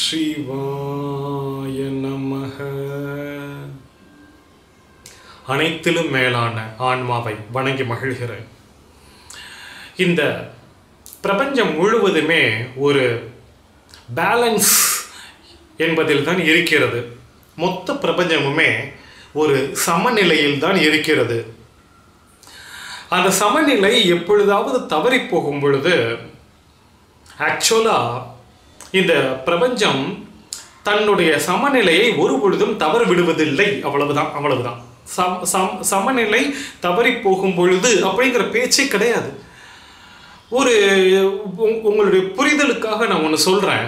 சிவாய நமக அனைத்திலும் மேலான ஆன்மாவை வணங்கி மகிழ்கிறேன் இந்த பிரபஞ்சம் முழுவதுமே ஒரு பேலன்ஸ் என்பதில் தான் இருக்கிறது மொத்த பிரபஞ்சமுமே ஒரு சமநிலையில் தான் இருக்கிறது அந்த சமநிலை எப்பொழுதாவது தவறி போகும் பொழுது ஆக்சுவலாக இந்த பிரபஞ்சம் தன்னுடைய சமநிலையை ஒரு பொழுதும் தவறு விடுவதில்லை அவ்வளவுதான் அவ்வளவுதான் சம் சம் சமநிலை தவறி போகும் பொழுது அப்படிங்கிற பேச்சே கிடையாது ஒரு உங்- உங்களுடைய புரிதலுக்காக நான் ஒன்று சொல்கிறேன்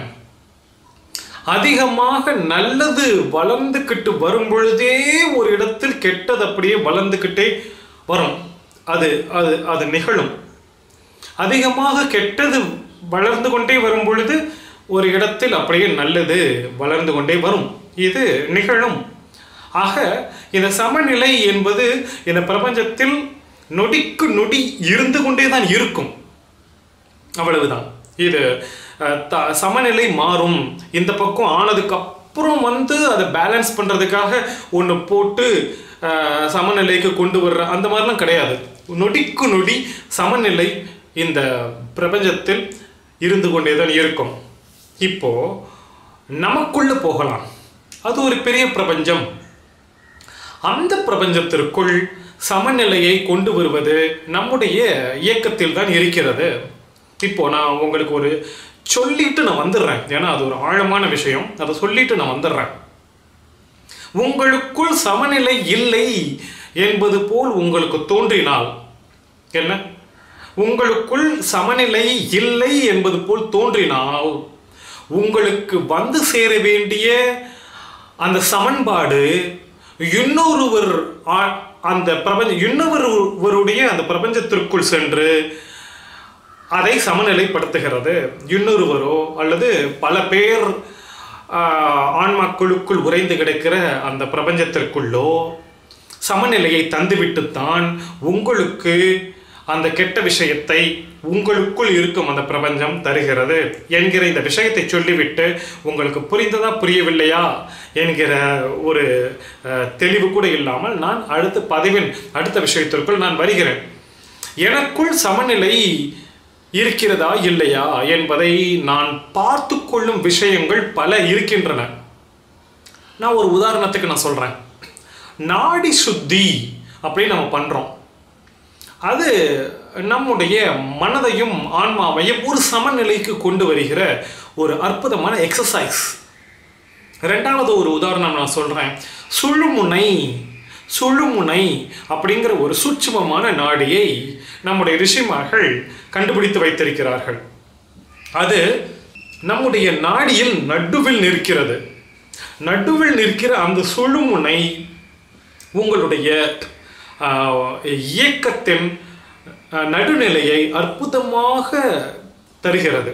அதிகமாக நல்லது வளர்ந்துக்கிட்டு வரும் பொழுதே ஒரு இடத்தில் கெட்டது அப்படியே வளர்ந்துக்கிட்டே வரும் அது அது அது நிகழும் அதிகமாக கெட்டது வளர்ந்து கொண்டே வரும் பொழுது ஒரு இடத்தில் அப்படியே நல்லது வளர்ந்து கொண்டே வரும் இது நிகழும் ஆக இந்த சமநிலை என்பது இந்த பிரபஞ்சத்தில் நொடிக்கு நொடி இருந்து கொண்டே தான் இருக்கும் அவ்வளவுதான் இது அஹ், த சமநிலை மாறும் இந்த பக்கம் ஆனதுக்கு அப்புறம் வந்து அதை பேலன்ஸ் பண்ணுறதுக்காக ஒன்று போட்டு அஹ், சமநிலைக்கு கொண்டு வர்ற அந்த மாதிரிலாம் கிடையாது நொடிக்கு நொடி சமநிலை இந்த பிரபஞ்சத்தில் இருந்து கொண்டே தான் இருக்கும் இப்போ நமக்குள்ள போகலாம் அது ஒரு பெரிய பிரபஞ்சம் அந்த பிரபஞ்சத்திற்குள் சமநிலையை கொண்டு வருவது நம்முடைய இயக்கத்தில் தான் இருக்கிறது இப்போ நான் உங்களுக்கு ஒரு சொல்லிட்டு நான் வந்துடுறேன் ஏன்னா அது ஒரு ஆழமான விஷயம் அதை சொல்லிட்டு நான் வந்துடுறேன் உங்களுக்குள் சமநிலை இல்லை என்பது போல் உங்களுக்கு தோன்றினால் என்ன உங்களுக்குள் சமநிலை இல்லை என்பது போல் தோன்றினால் உங்களுக்கு வந்து சேர வேண்டிய அந்த சமன்பாடு இன்னொருவர் ஆ- அந்த பிரபஞ்ச இன்னொருவருடைய அந்த பிரபஞ்சத்திற்குள் சென்று அதை சமநிலைப்படுத்துகிறது இன்னொருவரோ அல்லது பல பேர் ஆஹ், ஆன்மாக்களுக்குள் உறைந்து கிடக்கிற அந்த பிரபஞ்சத்திற்குள்ளோ சமநிலையை தந்துவிட்டுத்தான் உங்களுக்கு அந்த கெட்ட விஷயத்தை உங்களுக்குள் இருக்கும் அந்த பிரபஞ்சம் தருகிறது என்கிற இந்த விஷயத்தை சொல்லிவிட்டு உங்களுக்கு புரிந்ததா புரியவில்லையா என்கிற ஒரு அஹ், தெளிவு கூட இல்லாமல் நான் அடுத்த பதிவின் அடுத்த விஷயத்திற்குள் நான் வருகிறேன் எனக்குள் சமநிலை இருக்கிறதா இல்லையா என்பதை நான் பார்த்து கொள்ளும் விஷயங்கள் பல இருக்கின்றன நான் ஒரு உதாரணத்துக்கு நான் சொல்கிறேன் நாடி சுத்தி அப்படின்னு நம்ம பண்ணுறோம் அது நம்முடைய மனதையும் ஆன்மாவையும் ஒரு சமநிலைக்கு கொண்டு வருகிற ஒரு அற்புதமான எக்ஸசைஸ் ரெண்டாவது ஒரு உதாரணம் நான் சொல்கிறேன் சுழுமுனை சுழுமுனை அப்படிங்கிற ஒரு சூட்சுமமான நாடியை நம்முடைய ரிஷிமார்கள் கண்டுபிடித்து வைத்திருக்கிறார்கள் அது நம்முடைய நாடியில் நடுவில் நிற்கிறது நடுவில் நிற்கிற அந்த சுழுமுனை உங்களுடைய ஆஹ், இயக்கத்தின் ஆஹ், நடுநிலையை அற்புதமாக தருகிறது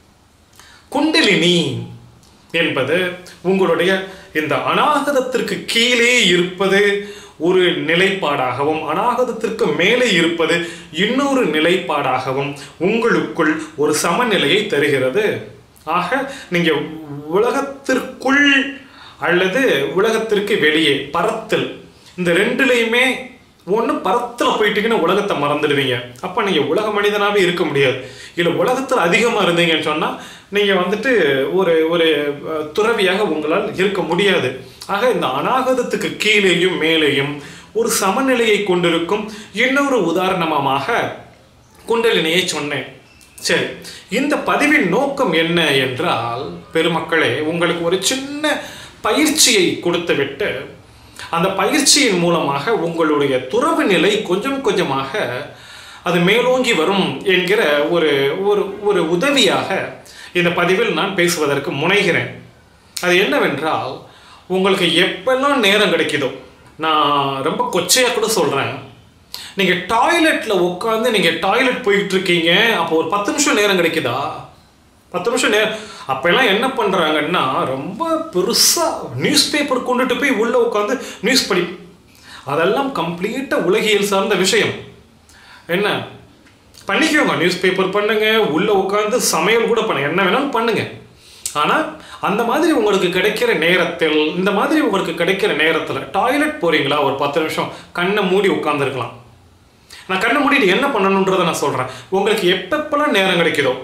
குண்டலினி என்பது உங்களுடைய இந்த அநாகதத்திற்கு கீழே இருப்பது ஒரு நிலைப்பாடாகவும் அநாகதத்திற்கு மேலே இருப்பது இன்னொரு நிலைப்பாடாகவும் உங்களுக்குள் ஒரு சமநிலையை தருகிறது ஆக நீங்கள் உலகத்திற்குள் அல்லது உலகத்திற்கு வெளியே பரத்தல் இந்த ரெண்டுலையுமே ஒன்று பரத்தில் போயிட்டீங்கன்னா உலகத்தை மறந்துடுவீங்க அப்போ நீங்கள் உலக மனிதனாகவே இருக்க முடியாது இல்லை உலகத்தில் அதிகமாக இருந்தீங்கன்னு சொன்னால் நீங்கள் வந்துட்டு ஒரு ஒரு அஹ், துறவியாக உங்களால் இருக்க முடியாது ஆக இந்த அநாகதத்துக்கு கீழேயும் மேலேயும் ஒரு சமநிலையை கொண்டிருக்கும் இன்னொரு உதாரணமாக குண்டலினியை சொன்னேன் சரி இந்த பதிவின் நோக்கம் என்ன என்றால் பெருமக்களே உங்களுக்கு ஒரு சின்ன பயிற்சியை கொடுத்துவிட்டு அந்த பயிற்சியின் மூலமாக உங்களுடைய துறவு நிலை கொஞ்சம் கொஞ்சமாக அது மேலோங்கி வரும் என்கிற ஒரு ஒரு ஒரு உதவியாக இந்த பதிவில் நான் பேசுவதற்கு முனைகிறேன் அது என்னவென்றால் உங்களுக்கு எப்பெல்லாம் நேரம் கிடைக்குதோ நான் ரொம்ப கொச்சையாக கூட சொல்கிறேன் நீங்கள் டாய்லெட்டில் உட்காந்து நீங்கள் டாய்லெட் போயிட்டு இருக்கீங்க அப்போ ஒரு பத்து நிமிஷம் நேரம் கிடைக்குதா பத்து நிமிஷம் நேரம் அப்போல்லாம் என்ன பண்ணுறாங்கன்னா ரொம்ப பெருசாக நியூஸ் பேப்பர் கொண்டுட்டு போய் உள்ளே உட்காந்து நியூஸ் படி அதெல்லாம் கம்ப்ளீட்டாக உலகியல் சார்ந்த விஷயம் என்ன பண்ணிக்கோங்க நியூஸ் பேப்பர் பண்ணுங்க உள்ளே உட்காந்து சமையல் கூட பண்ணுங்க என்ன வேணாலும் பண்ணுங்க ஆனால் அந்த மாதிரி உங்களுக்கு கிடைக்கிற நேரத்தில் இந்த மாதிரி உங்களுக்கு கிடைக்கிற நேரத்தில் டாய்லெட் போறீங்களா ஒரு பத்து நிமிஷம் கண்ணை மூடி உட்காந்துருக்கலாம் நான் கண்ணை மூடிட்டு என்ன பண்ணணுன்றதை நான் சொல்கிறேன் உங்களுக்கு எப்பப்பெல்லாம் நேரம் கிடைக்குதோ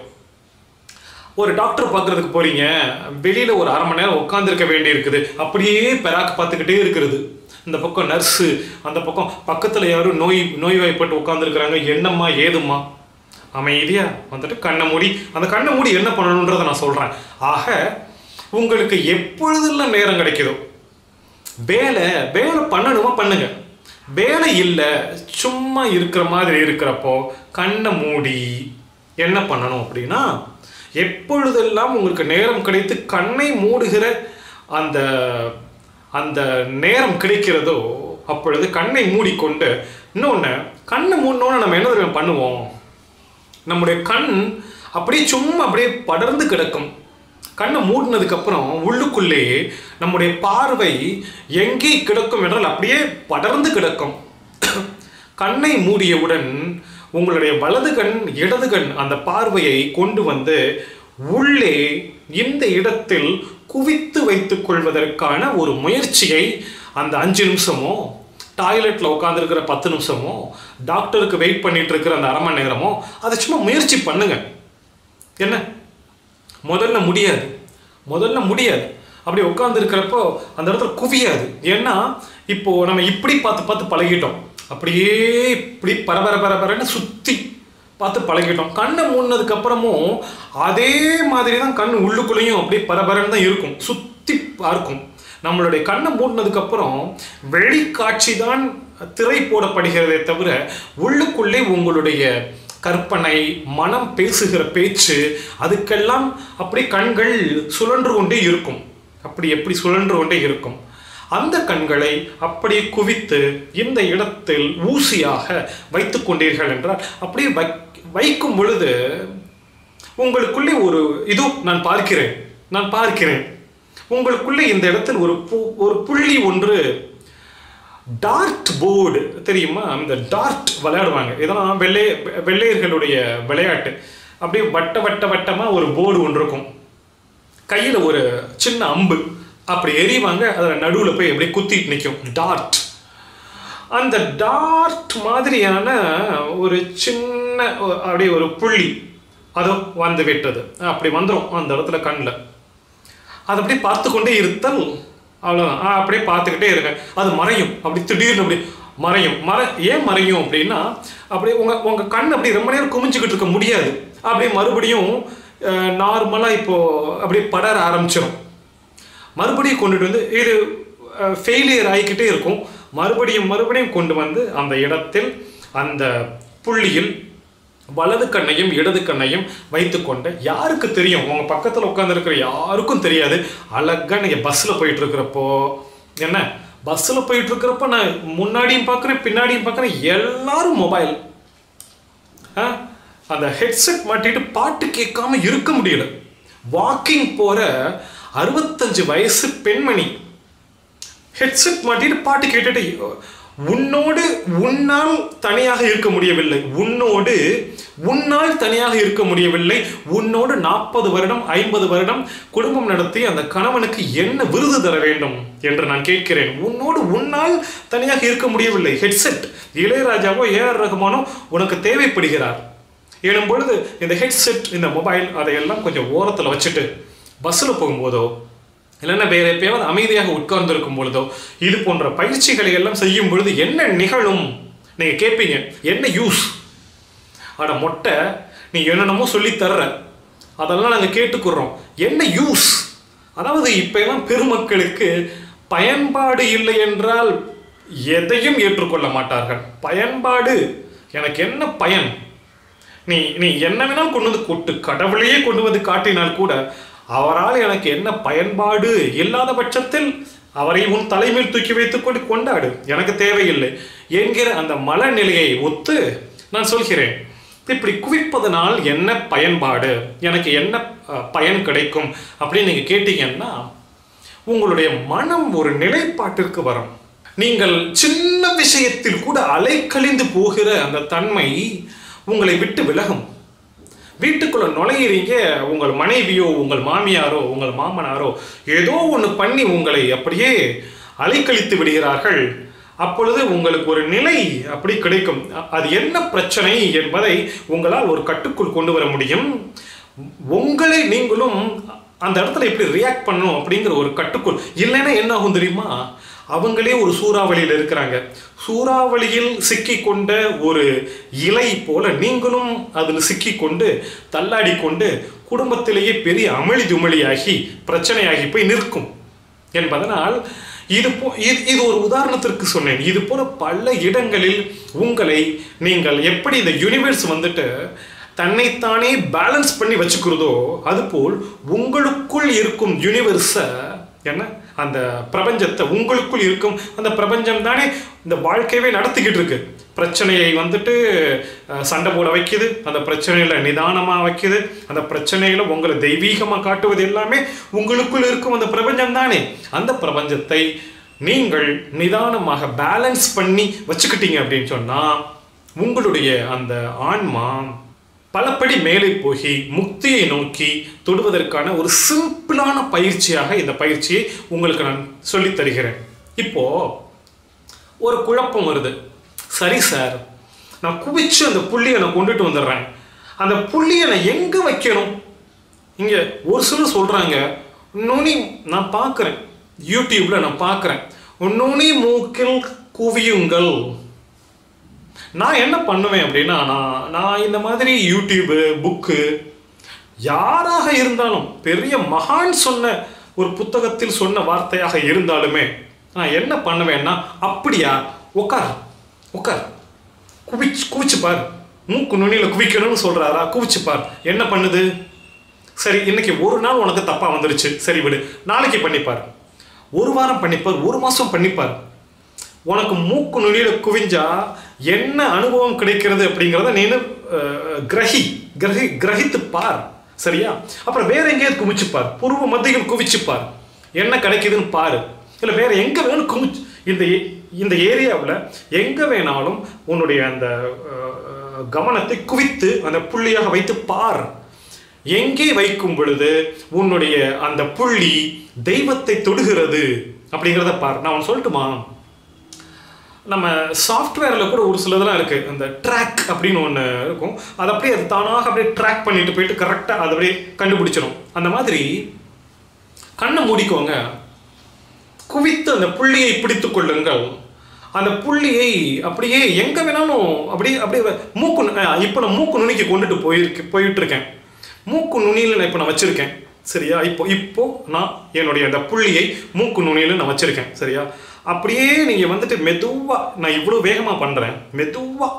ஒரு டாக்டர் பார்க்கறதுக்கு போறீங்க வெளியில ஒரு அரை மணி நேரம் உட்காந்துருக்க வேண்டி இருக்குது அப்படியே பெராக்கு பார்த்துக்கிட்டே இருக்கிறது இந்த பக்கம் நர்ஸு அந்த பக்கம் பக்கத்தில் யாரும் நோய் நோய்வாய்ப்பட்டு உட்காந்துருக்குறாங்க என்னம்மா ஏதும்மா அமைதியா வந்துட்டு கண்ணை மூடி அந்த கண்ணை மூடி என்ன பண்ணணுன்றதை நான் சொல்கிறேன் ஆக உங்களுக்கு எப்பொழுதெல்லாம் நேரம் கிடைக்குதோ வேலை வேலை பண்ணணுமா பண்ணுங்க வேலை இல்லை சும்மா இருக்கிற மாதிரி இருக்கிறப்போ கண்ணை மூடி என்ன பண்ணணும் அப்படின்னா எப்பொழுதெல்லாம் உங்களுக்கு நேரம் கிடைத்து கண்ணை மூடுகிற அந்த அந்த நேரம் கிடைக்கிறதோ அப்பொழுது கண்ணை மூடிக்கொண்டு இன்னொன்று கண்ணை மூடினோன்னு நம்ம என்ன தெரியுமா பண்ணுவோம் நம்முடைய கண் அப்படியே சும்மா அப்படியே படர்ந்து கிடக்கும் கண்ணை மூடினதுக்கு அப்புறம் உள்ளுக்குள்ளே நம்முடைய பார்வை எங்கே கிடக்கும் என்றால் அப்படியே படர்ந்து கிடக்கும் கண்ணை மூடியவுடன் உங்களுடைய வலது கண் இடது கண் அந்த பார்வையை கொண்டு வந்து உள்ளே இந்த இடத்தில் குவித்து வைத்துக் கொள்வதற்கான ஒரு முயற்சியை அந்த அஞ்சு நிமிஷமோ டாய்லெட்டில் உட்காந்துருக்கிற பத்து நிமிஷமோ டாக்டருக்கு வெயிட் பண்ணிட்டு இருக்கிற அந்த அரை மணி நேரமோ அதை சும்மா முயற்சி பண்ணுங்க என்ன முதல்ல முடியாது முதல்ல முடியாது அப்படி உட்கார்ந்து இருக்கிறப்போ அந்த இடத்துல குவியாது ஏன்னா இப்போ நம்ம இப்படி பார்த்து பார்த்து பழகிட்டோம் அப்படியே இப்படி பரபர பரபரன்னு சுத்தி பார்த்து பழகிட்டோம் கண்ணை மூடினதுக்கு அப்புறமும் அதே மாதிரி தான் கண் உள்ளுக்குள்ளேயும் அப்படியே பரபரன்னு தான் இருக்கும் சுத்தி பார்க்கும் நம்மளுடைய கண்ணை மூடினதுக்கு அப்புறம் வெளிக்காட்சி தான் திரை போடப்படுகிறதே தவிர உள்ளுக்குள்ளே உங்களுடைய கற்பனை மனம் பேசுகிற பேச்சு அதுக்கெல்லாம் அப்படி கண்கள் சுழன்று கொண்டே இருக்கும் அப்படி எப்படி சுழன்று கொண்டே இருக்கும் அந்த கண்களை அப்படியே குவித்து இந்த இடத்தில் ஊசியாக வைத்துக் கொண்டீர்கள் என்றால் அப்படியே வை வைக்கும் பொழுது உங்களுக்குள்ளே ஒரு இதோ நான் பார்க்கிறேன் நான் பார்க்கிறேன் உங்களுக்குள்ளே இந்த இடத்தில் ஒரு பு- ஒரு புள்ளி ஒன்று டார்ட் போர்டு தெரியுமா அந்த டார்ட் விளையாடுவாங்க இதெல்லாம் வெள்ளை வெள்ளையர்களுடைய விளையாட்டு அப்படியே வட்ட வட்ட வட்டமாக ஒரு போர்டு ஒன்று இருக்கும் கையில் ஒரு சின்ன அம்பு அப்படி எறிவாங்க அதில் நடுவில் போய் அப்படியே குத்திட்டு நிற்கும் டார்ட் அந்த டார்ட் மாதிரியான ஒரு சின்ன ஒ- அப்படியே ஒரு புள்ளி அதோ வந்து விட்டது அப்படி வந்துடும் அந்த இடத்துல கண்ணில் அதை அப்படியே பார்த்து கொண்டே இருத்தல் அவ்வளோதான் ஆ, அப்படியே பார்த்துக்கிட்டே இருங்க அது மறையும் அப்படி திடீர்னு அப்படி மறையும் மற ஏன் மறையும் அப்படின்னா அப்படியே உங்கள் உங்கள் கண் அப்படி ரொம்ப நேரம் குமிஞ்சுக்கிட்டு இருக்க முடியாது அப்படியே மறுபடியும் நார்மலாக இப்போது அப்படியே படர ஆரம்பிச்சிடும் மறுபடியும் கொண்டுட்டு வந்து இது ஃபெயிலியர் ஆகிக்கிட்டே இருக்கும் மறுபடியும் மறுபடியும் கொண்டு வந்து அந்த இடத்தில் அந்த புள்ளியில் வலது கண்ணையும் இடது கண்ணையும் வைத்துக்கொண்டு யாருக்கு தெரியும் உங்க பக்கத்தில் உட்காந்துருக்கிற யாருக்கும் தெரியாது அழகா நீங்க பஸ்ஸில் போயிட்டு இருக்கிறப்போ என்ன பஸ்ஸில் போயிட்டு இருக்கிறப்ப நான் முன்னாடியும் பார்க்குறேன் பின்னாடியும் பார்க்குறேன் எல்லாரும் மொபைல் ஆ? அந்த ஹெட்செட் மாட்டிட்டு பாட்டு கேட்காம இருக்க முடியல வாக்கிங் போற அறுபத்தஞ்சு வயசு பெண்மணி ஹெட்செட் மாட்டிட்டு பாட்டு கேட்டுட்டு உன்னோடு உன்னால் தனியாக இருக்க முடியவில்லை உன்னோடு உன்னால் தனியாக இருக்க முடியவில்லை உன்னோடு நாற்பது வருடம் ஐம்பது வருடம் குடும்பம் நடத்தி அந்த கணவனுக்கு என்ன விருது தர வேண்டும் என்று நான் கேட்கிறேன் உன்னோடு உன்னால் தனியாக இருக்க முடியவில்லை ஹெட்செட் இளையராஜாவோ ஏஆர் ரகுமானோ உனக்கு தேவைப்படுகிறார் எனும் பொழுது இந்த ஹெட்செட் இந்த மொபைல் அதையெல்லாம் கொஞ்சம் ஓரத்தில் வச்சுட்டு பஸ்ஸில் போகும்போதோ இல்லைன்னா வேற எப்பயாவது அமைதியாக உட்கார்ந்திருக்கும் பொழுதோ இது போன்ற பயிற்சிகளை எல்லாம் செய்யும் பொழுது என்ன நிகழும் நீங்க கேட்பீங்க என்ன யூஸ் அட மொட்டை நீ என்னென்னமோ சொல்லி தர்ற அதெல்லாம் நாங்கள் கேட்டுக்கிறோம் என்ன யூஸ் அதாவது இப்ப எல்லாம் பெருமக்களுக்கு பயன்பாடு இல்லை என்றால் எதையும் ஏற்றுக்கொள்ள மாட்டார்கள் பயன்பாடு எனக்கு என்ன பயன் நீ நீ என்ன வேணாலும் கொண்டு வந்து கொட்டு கடவுளையே கொண்டு வந்து காட்டினால் கூட அவரால் எனக்கு என்ன பயன்பாடு இல்லாத பட்சத்தில் அவரை உன் தலைமையில் தூக்கி வைத்துக் கொண்டு கொண்டாடு எனக்கு தேவையில்லை என்கிற அந்த மனநிலையை ஒத்து நான் சொல்கிறேன் இப்படி குவிப்பதனால் என்ன பயன்பாடு எனக்கு என்ன அஹ், பயன் கிடைக்கும் அப்படின்னு நீங்க கேட்டீங்கன்னா உங்களுடைய மனம் ஒரு நிலைப்பாட்டிற்கு வரும் நீங்கள் சின்ன விஷயத்தில் கூட அலைக்கழிந்து போகிற அந்த தன்மை உங்களை விட்டு விலகும் வீட்டுக்குள்ள நுழையிறீங்க உங்கள் மனைவியோ உங்கள் மாமியாரோ உங்கள் மாமனாரோ ஏதோ ஒன்று பண்ணி உங்களை அப்படியே அலைக்கழித்து விடுகிறார்கள் அப்பொழுது உங்களுக்கு ஒரு நிலை அப்படி கிடைக்கும் அ- அது என்ன பிரச்சனை என்பதை உங்களால் ஒரு கட்டுக்குள் கொண்டு வர முடியும் உங்களை நீங்களும் அந்த இடத்துல எப்படி ரியாக்ட் பண்ணணும் அப்படிங்கிற ஒரு கட்டுக்குள் இல்லைன்னா என்ன ஆகும் தெரியுமா அவங்களே ஒரு சூறாவளியில் இருக்கிறாங்க சூறாவளியில் சிக்கிக்கொண்ட ஒரு இலை போல நீங்களும் அதில் சிக்கிக்கொண்டு தள்ளாடி கொண்டு குடும்பத்திலேயே பெரிய அமளி துமளியாகி பிரச்சனையாகி போய் நிற்கும் என்பதனால் இது போ இது இது ஒரு உதாரணத்திற்கு சொன்னேன் இது போல பல இடங்களில் உங்களை நீங்கள் எப்படி இந்த யூனிவர்ஸ் வந்துட்டு தன்னைத்தானே பேலன்ஸ் பண்ணி வச்சுக்கிறதோ அதுபோல் உங்களுக்குள் இருக்கும் யூனிவர்ஸை என்ன அந்த பிரபஞ்சத்தை உங்களுக்குள் இருக்கும் அந்த பிரபஞ்சம் தானே இந்த வாழ்க்கையவே நடத்திக்கிட்டு இருக்கு பிரச்சனையை வந்துட்டு அஹ், சண்டை போட வைக்குது அந்த பிரச்சனையில நிதானமாக வைக்குது அந்த பிரச்சனையில உங்களை தெய்வீகமாக காட்டுவது எல்லாமே உங்களுக்குள் இருக்கும் அந்த பிரபஞ்சம் தானே அந்த பிரபஞ்சத்தை நீங்கள் நிதானமாக பேலன்ஸ் பண்ணி வச்சுக்கிட்டீங்க அப்படின்னு சொன்னா உங்களுடைய அந்த ஆன்மா பலபடி மேலே போய் முக்தியை நோக்கி தொடுவதற்கான ஒரு சிம்பிளான பயிற்சியாக இந்த பயிற்சியை உங்களுக்கு நான் சொல்லித் தருகிறேன் இப்போ ஒரு குழப்பம் வருது சரி சார் நான் குவிச்சு அந்த புள்ளியை நான் கொண்டுட்டு வந்துடுறேன் அந்த புள்ளியை நான் எங்கே வைக்கணும் இங்கே ஒரு சிலர் சொல்கிறாங்க நுனி நான் பார்க்குறேன் யூடியூப்பில் நான் பார்க்குறேன் நுனி மூக்கில் குவியுங்கள் நான் என்ன பண்ணுவேன் அப்படின்னா நான் நான் இந்த மாதிரி யூடியூபு புக்கு யாராக இருந்தாலும் பெரிய மகான் சொன்ன ஒரு புத்தகத்தில் சொன்ன வார்த்தையாக இருந்தாலுமே நான் என்ன பண்ணுவேன்னா அப்படியா உட்கார் உட்கார் குவிச்சு குவிச்சு பார் மூக்கு நுனியில் குவிக்கணும்னு சொல்கிறாரா குவிச்சு பார் என்ன பண்ணுது சரி இன்னைக்கு ஒரு நாள் உனக்கு தப்பாக வந்துருச்சு சரி விடு நாளைக்கு பண்ணிப்பார் ஒரு வாரம் பண்ணிப்பார் ஒரு மாதம் பண்ணிப்பார் உனக்கு மூக்கு நுனியில் குவிஞ்சா என்ன அனுபவம் கிடைக்கிறது அப்படிங்கிறத நீ கிரகி கிரகி கிரகித்து பார் சரியா அப்புறம் வேற எங்கேயாவது குவிச்சு பார் பூர்வ மத்தியில் குவிச்சு பார் என்ன கிடைக்குதுன்னு பாரு இல்லை வேற எங்கே வேணும் குவிச்சு இந்த ஏ- இந்த ஏரியாவில் எங்கே வேணாலும் உன்னுடைய அந்த அஹ், அஹ், கவனத்தை குவித்து அந்த புள்ளியாக வைத்து பார் எங்கே வைக்கும் பொழுது உன்னுடைய அந்த புள்ளி தெய்வத்தை தொடுகிறது அப்படிங்கிறத பார் நான் ஒன்று சொல்லட்டுமா நம்ம சாஃப்ட்வேரில் கூட ஒரு சிலதெல்லாம் இருக்குது அந்த ட்ராக் அப்படின்னு ஒன்று இருக்கும் அது அப்படியே அது தானாக அப்படியே ட்ராக் பண்ணிட்டு போயிட்டு கரெக்டாக அதை அப்படியே கண்டுபிடிச்சிடும் அந்த மாதிரி கண்ணை மூடிக்கோங்க குவித்து அந்த புள்ளியை பிடித்துக் கொள்ளுங்கள் அந்த புள்ளியை அப்படியே எங்கே வேணாலும் அப்படியே அப்படியே வ- மூக்கு நு- அஹ் இப்போ நான் மூக்கு நுனிக்கு கொண்டுட்டு போயிருக்கு போயிட்டு இருக்கேன் மூக்கு நுனியில் நான் இப்போ நான் வச்சுருக்கேன் சரியா இப்போ இப்போ நான் என்னுடைய அந்த புள்ளியை மூக்கு நுனியில் நான் வச்சுருக்கேன் சரியா அப்படியே நீங்கள் வந்துட்டு மெதுவாக நான் இவ்வளோ வேகமாக பண்ணுறேன் மெதுவாக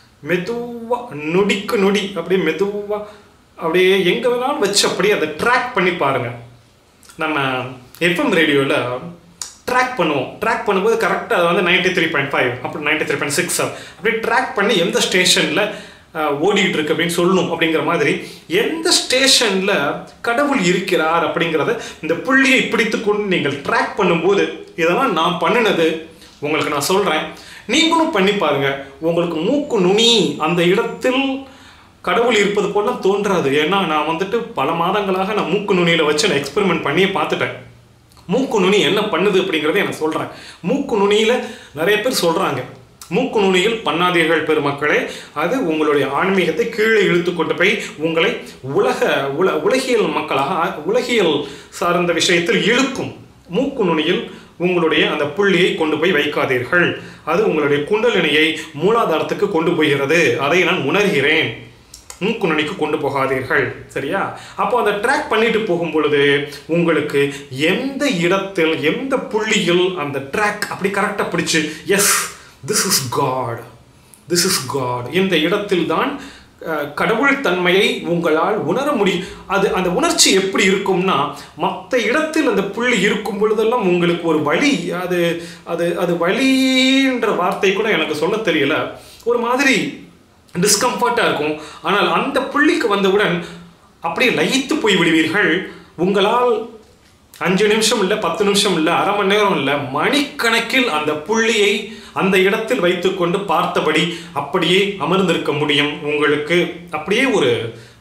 மெதுவாக நொடிக்கு நொடி அப்படியே மெதுவாக அப்படியே எங்கே வேணாலும் வச்சு அப்படியே அதை ட்ராக் பண்ணி பாருங்கள் நம்ம எஃப்எம் ரேடியோவில் ட்ராக் பண்ணுவோம் ட்ராக் பண்ணும்போது கரெக்டாக அது வந்து நைன்டி த்ரீ பாயிண்ட் ஃபைவ் அப்புறம் நைன்டி த்ரீ பாயிண்ட் சிக்ஸ் அப்படி ட்ராக் பண்ணி எந்த ஸ்டேஷனில் ஓடிக்கிட்டு இருக்கு அப்படின்னு சொல்லணும் அப்படிங்கிற மாதிரி எந்த ஸ்டேஷனில் கடவுள் இருக்கிறார் அப்படிங்கிறத இந்த புள்ளியை பிடித்து கொண்டு நீங்கள் ட்ராக் பண்ணும்போது இதெல்லாம் நான் பண்ணினது உங்களுக்கு நான் சொல்கிறேன் நீங்களும் பண்ணி பாருங்க உங்களுக்கு மூக்கு நுனி அந்த இடத்தில் கடவுள் இருப்பது போல தோன்றாது ஏன்னா நான் வந்துட்டு பல மாதங்களாக நான் மூக்கு நுனியில் வச்சு நான் எக்ஸ்பெரிமெண்ட் பண்ணியே பார்த்துட்டேன் மூக்கு நுனி என்ன பண்ணுது அப்படிங்கிறத நான் சொல்கிறேன் மூக்கு நுனியில் நிறைய பேர் சொல்கிறாங்க மூக்கு நுனியில் பண்ணாதீர்கள் பெருமக்களே அது உங்களுடைய ஆன்மீகத்தை கீழே இழுத்து கொண்டு போய் உங்களை உலக உல உலகியல் மக்களாக உலகியல் சார்ந்த விஷயத்தில் இழுக்கும் மூக்கு நுனியில் உங்களுடைய அந்த புள்ளியை கொண்டு போய் வைக்காதீர்கள் அது உங்களுடைய குண்டலினியை மூலாதாரத்துக்கு கொண்டு போகிறது அதை நான் உணர்கிறேன் மூக்கு நுனிக்கு கொண்டு போகாதீர்கள் சரியா அப்போ அந்த ட்ராக் பண்ணிட்டு போகும் பொழுது உங்களுக்கு எந்த இடத்தில் எந்த புள்ளியில் அந்த ட்ராக் அப்படி கரெக்டாக பிடிச்சு yes this is caught this is caught இந்த இடத்தில் தான் அஹ், கடவுள் தன்மையை உங்களால் உணர முடியும் அது அந்த உணர்ச்சி எப்படி இருக்கும்னா மற்ற இடத்தில் அந்த புள்ளி இருக்கும் பொழுதெல்லாம் உங்களுக்கு ஒரு வழி அது அது அது வழின்ற வார்த்தை கூட எனக்கு சொல்ல தெரியல ஒரு மாதிரி டிஸ்கம்ஃபர்ட்டாக இருக்கும் ஆனால் அந்த புள்ளிக்கு வந்தவுடன் அப்படியே லயித்து போய் விடுவீர்கள் உங்களால் அஞ்சு நிமிஷம் இல்லை பத்து நிமிஷம் இல்லை அரை மணி நேரம் இல்லை மணிக்கணக்கில் அந்த புள்ளியை அந்த இடத்தில் வைத்துக்கொண்டு பார்த்தபடி அப்படியே அமர்ந்திருக்க முடியும் உங்களுக்கு அப்படியே ஒரு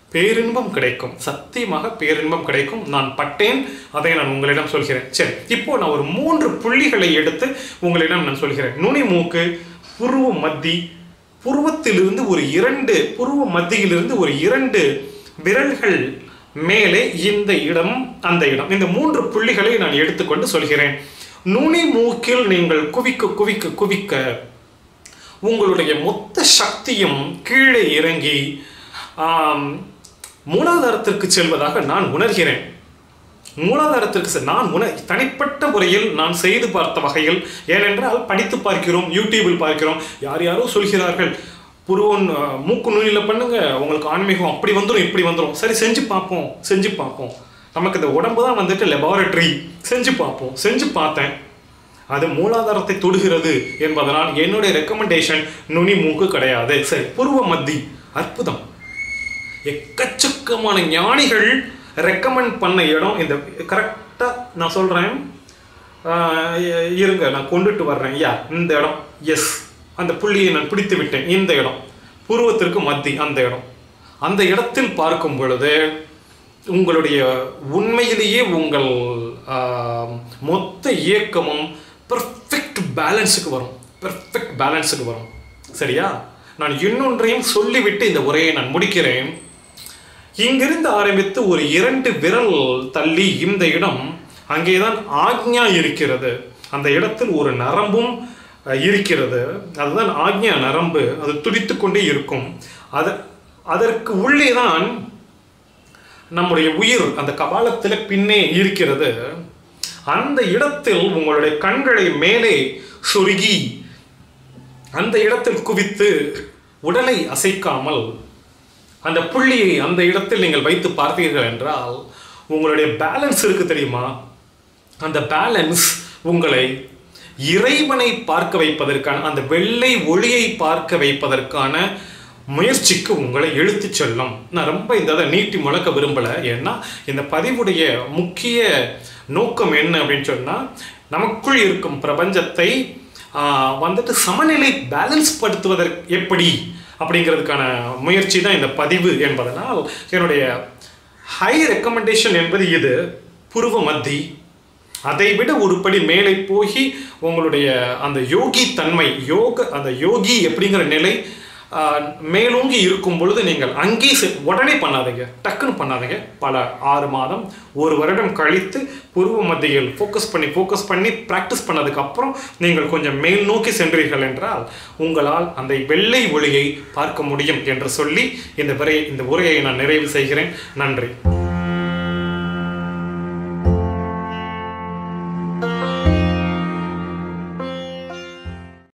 பேரின்பம் கிடைக்கும் சத்தியமாக பேரின்பம் கிடைக்கும் நான் பட்டேன் அதை நான் உங்களிடம் சொல்கிறேன் சரி இப்போ நான் ஒரு மூன்று புள்ளிகளை எடுத்து உங்களிடம் நான் சொல்கிறேன் நுனி மூக்கு புருவ மத்தி புருவத்திலிருந்து ஒரு இரண்டு புருவ மத்தியிலிருந்து ஒரு இரண்டு விரல்கள் மேலே இந்த இடம் அந்த இடம் இந்த மூன்று புள்ளிகளை நான் எடுத்துக்கொண்டு சொல்கிறேன் நுனி மூக்கில் நீங்கள் குவிக்க குவிக்க குவிக்க உங்களுடைய மொத்த சக்தியும் கீழே இறங்கி ஆம், மூலாதாரத்திற்கு செல்வதாக நான் உணர்கிறேன் மூலாதாரத்திற்கு செ- நான் உண தனிப்பட்ட முறையில் நான் செய்து பார்த்த வகையில் ஏனென்றால் படித்து பார்க்கிறோம் யூடியூபில் பார்க்கிறோம் யார் யாரோ சொல்கிறார்கள் புருவன் அஹ், மூக்கு நுனியில் பண்ணுங்க உங்களுக்கு ஆன்மீகம் அப்படி வந்துடும் இப்படி வந்துடும் சரி செஞ்சு பார்ப்போம் செஞ்சு பார்ப்போம் நமக்கு இந்த உடம்பு தான் வந்துட்டு லெபார்டரி செஞ்சு பார்ப்போம் செஞ்சு பார்த்தேன் அது மூலாதாரத்தை தொடுகிறது என்பதனால் என்னுடைய ரெக்கமெண்டேஷன் நுனி மூக்கு கிடையாது சரி புருவ மத்தி அற்புதம் எக்கச்சக்கமான ஞானிகள் ரெக்கமெண்ட் பண்ண இடம் இந்த கரெக்டாக நான் சொல்கிறேன் இருங்க நான் கொண்டுட்டு வர்றேன் யா இந்த இடம் எஸ் அந்த புள்ளியை நான் பிடித்து விட்டேன் இந்த இடம் பூர்வத்திற்கு மத்தி அந்த இடம் அந்த இடத்தில் பார்க்கும் பொழுது உங்களுடைய உண்மையிலேயே உங்கள் ஆஹ், மொத்த இயக்கமும் பெர்ஃபெக்ட் பேலன்ஸுக்கு வரும் பெர்ஃபெக்ட் பேலன்ஸுக்கு வரும் சரியா நான் இன்னொன்றையும் சொல்லிவிட்டு இந்த உரையை நான் முடிக்கிறேன் இங்கிருந்து ஆரம்பித்து ஒரு இரண்டு விரல் தள்ளி இந்த இடம் அங்கேதான் ஆக்ஞா இருக்கிறது அந்த இடத்தில் ஒரு நரம்பும் அஹ், இருக்கிறது அதுதான் ஆக்ஞா நரம்பு அது துடித்து கொண்டே இருக்கும் அது அதற்கு உள்ளே தான் நம்முடைய உயிர் அந்த கபாலத்தில் பின்னே இருக்கிறது அந்த இடத்தில் உங்களுடைய கண்களை மேலே சொருகி அந்த இடத்தில் குவித்து உடலை அசைக்காமல் அந்த புள்ளியை அந்த இடத்தில் நீங்கள் வைத்து பார்த்தீர்கள் என்றால் உங்களுடைய பேலன்ஸ் இருக்கு தெரியுமா அந்த பேலன்ஸ் உங்களை இறைவனை பார்க்க வைப்பதற்கான அந்த வெள்ளை ஒளியை பார்க்க வைப்பதற்கான முயற்சிக்கு உங்களை இழுத்துச் செல்லும் நான் ரொம்ப இந்த இதை நீட்டி முழக்க விரும்பலை ஏன்னா இந்த பதிவுடைய முக்கிய நோக்கம் என்ன அப்படின்னு சொன்னால் நமக்குள் இருக்கும் பிரபஞ்சத்தை ஆஹ், வந்துட்டு சமநிலை பேலன்ஸ் படுத்துவதற்கு எப்படி அப்படிங்கிறதுக்கான முயற்சி தான் இந்த பதிவு என்பதனால் என்னுடைய ஹை ரெக்கமெண்டேஷன் என்பது இது புருவ மத்தி அதை விட ஒரு படி மேலே போய் உங்களுடைய அந்த யோகி தன்மை யோக அந்த யோகி எப்படிங்கிற நிலை ஆஹ், மேலோங்கி இருக்கும் பொழுது நீங்கள் அங்கே செ- உடனே பண்ணாதீங்க டக்குன்னு பண்ணாதீங்க பல ஆறு மாதம் ஒரு வருடம் கழித்து புருவ மத்தியில் ஃபோக்கஸ் பண்ணி ஃபோக்கஸ் பண்ணி ப்ராக்டிஸ் பண்ணதுக்கு அப்புறம் நீங்கள் கொஞ்சம் மேல் நோக்கி சென்றீர்கள் என்றால் உங்களால் அந்த வெள்ளை ஒளியை பார்க்க முடியும் என்று சொல்லி இந்த வரை இந்த உரையை நான் நிறைவு செய்கிறேன் நன்றி